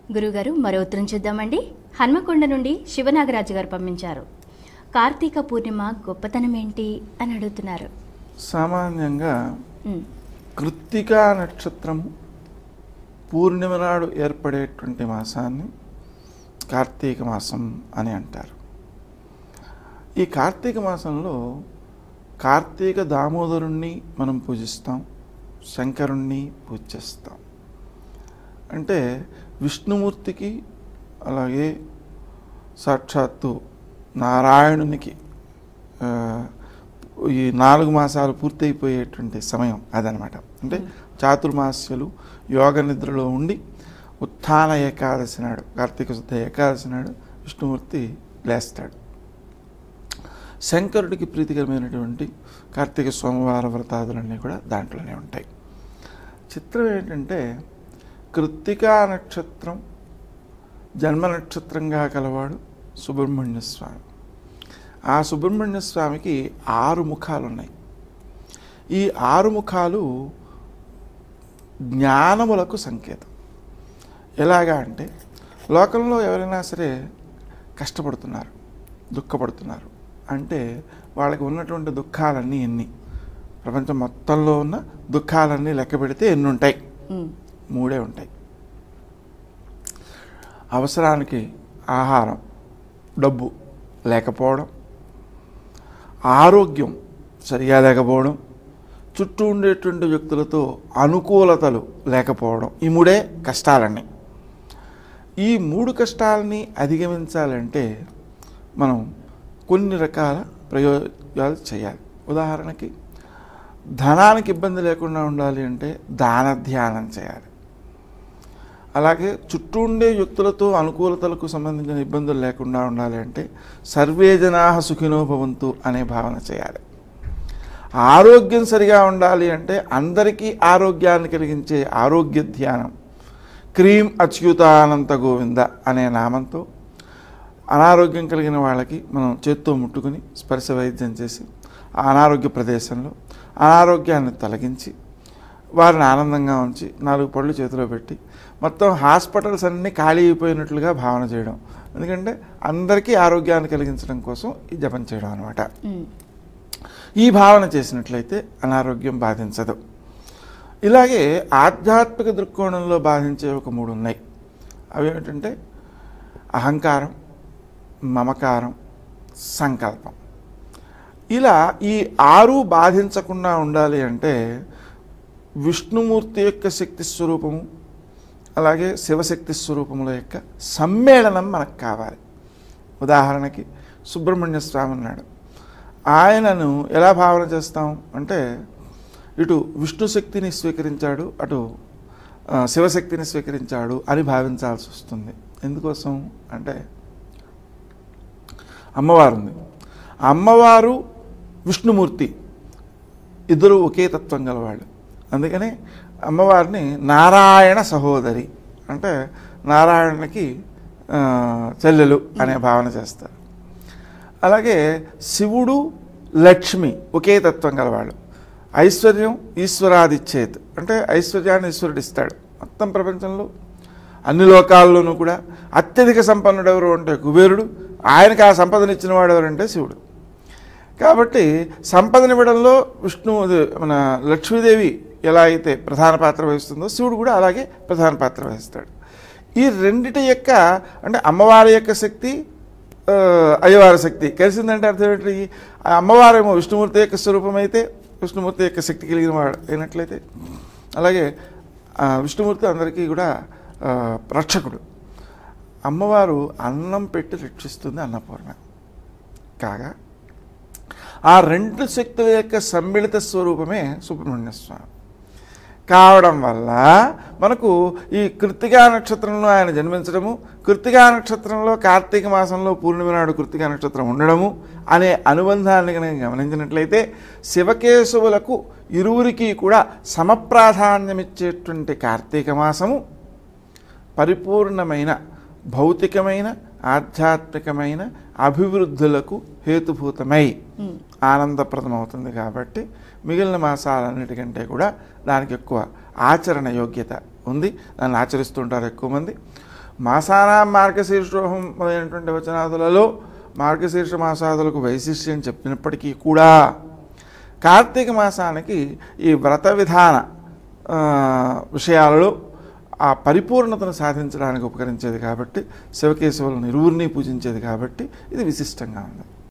గురుగారు మరో ఉత్తరం చూద్దామండి హన్మకొండ నుండి శివనాగరాజు గారు పంపించారు కార్తీక పూర్ణిమ గొప్పతనం ఏంటి అని అడుగుతున్నారు సామాన్యంగా ఉమ్, కృత్తికా నక్షత్రము పూర్ణిమ నాడు ఏర్పడేటువంటి మాసాన్ని కార్తీక మాసం అని అంటారు ఈ కార్తీక మాసంలో కార్తీక దామోదరుణ్ణి మనం పూజిస్తాం శంకరుణ్ణి పూజ చేస్తాం అంటే విష్ణుమూర్తికి అలాగే సాక్షాత్తు నారాయణునికి ఆ, ఈ నాలుగు మాసాలు పూర్తయిపోయేటువంటి సమయం అదనమాట అంటే చాతుర్మాస్యలు యోగ నిద్రలో ఉండి ఉత్థాన ఏకాదశి నాడు కార్తీక శుద్ధ ఏకాదశి నాడు విష్ణుమూర్తి లేస్తాడు శంకరుడికి ప్రీతికరమైనటువంటి కార్తీక సోమవార వ్రతాదులన్నీ కూడా దాంట్లోనే ఉంటాయి చిత్రం ఏంటంటే కృత్తికా నక్షత్రం జన్మ నక్షత్రంగా కలవాడు సుబ్రహ్మణ్య స్వామి ఆ సుబ్రహ్మణ్య స్వామికి ఆరు ముఖాలు ఉన్నాయి ఈ ఆరు ముఖాలు జ్ఞానములకు సంకేతం ఎలాగా అంటే లోకంలో ఎవరైనా సరే కష్టపడుతున్నారు దుఃఖపడుతున్నారు అంటే వాళ్ళకి ఉన్నటువంటి దుఃఖాలన్నీ ఎన్ని ప్రపంచం మొత్తంలో ఉన్న దుఃఖాలన్నీ లెక్క పెడితే ఎన్ని ఉంటాయి ఉమ్, మూడే ఉంటాయి అవసరానికి ఆహారం డబ్బు లేకపోవడం ఆరోగ్యం సరిగా లేకపోవడం చుట్టూ ఉండేటువంటి వ్యక్తులతో అనుకూలతలు లేకపోవడం ఈ మూడే కష్టాలన్నీ ఈ మూడు కష్టాలని అధిగమించాలంటే మనం కొన్ని రకాల ప్రయోగాలు చేయాలి ఉదాహరణకి ధనానికి ఇబ్బంది లేకుండా ఉండాలి అంటే దాన ధ్యానం చేయాలి అలాగే చుట్టూ ఉండే వ్యక్తులతో అనుకూలతలకు సంబంధించిన ఇబ్బందులు లేకుండా ఉండాలి అంటే సర్వే జనా సుఖినో భవంతు అనే భావన చేయాలి ఆరోగ్యం సరిగా ఉండాలి అంటే అందరికీ ఆరోగ్యాన్ని కలిగించే ఆరోగ్య ధ్యానం క్రీం అచ్యుతానంత గోవింద అనే నామంతో అనారోగ్యం కలిగిన వాళ్ళకి మనం చేత్తో ముట్టుకుని స్పర్శ వైద్యం చేసి ఆ అనారోగ్య ప్రదేశంలో అనారోగ్యాన్ని తొలగించి వారిని ఆనందంగా ఉంచి నాలుగు పళ్ళు చేతిలో పెట్టి మొత్తం హాస్పిటల్స్ అన్నీ ఖాళీ అయిపోయినట్లుగా భావన చేయడం ఎందుకంటే అందరికీ ఆరోగ్యాన్ని కలిగించడం కోసం ఈ జపం చేయడం అనమాట ఉమ్, ఈ భావన చేసినట్లయితే అనారోగ్యం బాధించదు ఇలాగే ఆధ్యాత్మిక దృక్కోణంలో బాధించే ఒక మూడు ఉన్నాయి అవి ఏమిటంటే అహంకారం మమకారం సంకల్పం ఇలా ఈ ఆరు బాధించకుండా ఉండాలి అంటే విష్ణుమూర్తి యొక్క శక్తి స్వరూపము అలాగే శివశక్తి స్వరూపముల యొక్క సమ్మేళనం మనకు కావాలి ఉదాహరణకి సుబ్రహ్మణ్య స్వామి ఉన్నాడు ఆయనను ఎలా భావన చేస్తాం అంటే ఇటు విష్ణు శక్తిని స్వీకరించాడు అటు ఆ, శివశక్తిని స్వీకరించాడు అని భావించాల్సి వస్తుంది ఎందుకోసం అంటే అమ్మవారు ఉంది ఆ అమ్మవారు విష్ణుమూర్తి ఇద్దరు ఒకే తత్వం గలవాళ్ళు అందుకని అమ్మవారిని నారాయణ సహోదరి అంటే నారాయణకి ఆ, చెల్లెలు అనే భావన చేస్తారు అలాగే శివుడు లక్ష్మి ఒకే తత్వం గలవాళ్ళు ఐశ్వర్యం ఈశ్వరాదిచ్చేత్ అంటే ఐశ్వర్యాన్ని ఈశ్వరుడు ఇస్తాడు మొత్తం ప్రపంచంలో అన్ని లోకాల్లోనూ కూడా అత్యధిక సంపన్నుడు ఎవరు అంటే కుబేరుడు ఆయనకి ఆ సంపదనిచ్చిన వాడు ఎవరంటే శివుడు కాబట్టి సంపదనివ్వడంలో విష్ణు అది మన లక్ష్మీదేవి ఎలా అయితే ప్రధాన పాత్ర వహిస్తుందో శివుడు కూడా అలాగే ప్రధాన పాత్ర వహిస్తాడు ఈ రెండిటి యొక్క అంటే అమ్మవారి యొక్క శక్తి ఆ, అయ్యవారి శక్తి కలిసిందంటే అర్థం ఏంటి ఆ అమ్మవారేమో విష్ణుమూర్తి యొక్క స్వరూపం అయితే విష్ణుమూర్తి యొక్క శక్తి కలిగిన వాడు అయినట్లయితే అలాగే ఆ, విష్ణుమూర్తి అందరికీ కూడా ఆ, రక్షకుడు అమ్మవారు అన్నం పెట్టి రక్షిస్తుంది అన్నపూర్ణ కాగా ఆ రెండు శక్తుల యొక్క సమ్మిళిత స్వరూపమే సుబ్రహ్మణ్య స్వామి కావడం వల్ల మనకు ఈ కృత్తికా నక్షత్రంలో ఆయన జన్మించడము కృత్తికా నక్షత్రంలో కార్తీక మాసంలో పూర్ణిమ నాడు కృత్తికా నక్షత్రం ఉండడము అనే అనుబంధాన్ని కనుక గమనించినట్లయితే శివకేశవులకు ఇరువురికి కూడా సమప్రాధాన్యమిచ్చేటువంటి కార్తీక మాసము పరిపూర్ణమైన భౌతికమైన ఆధ్యాత్మికమైన అభివృద్ధులకు హేతుభూతమై ఉమ్, ఆనందప్రదమవుతుంది కాబట్టి మిగిలిన మాసాలన్నిటికంటే కూడా దానికి ఎక్కువ ఆచరణ యోగ్యత ఉంది దాన్ని ఆచరిస్తుంటారు ఎక్కువ మంది మాసానా మార్గశీర్షోహం మొదలైనటువంటి వచనాదులలో మార్గశీర్ష మాసాదులకు వైశిష్ట్యం చెప్పినప్పటికీ కూడా కార్తీక మాసానికి ఈ వ్రత విధాన ఆ, విషయాలలో ఆ పరిపూర్ణతను సాధించడానికి ఉపకరించేది కాబట్టి శివకేశవులను ఇరువురిని పూజించేది కాబట్టి ఇది విశిష్టంగా ఉంది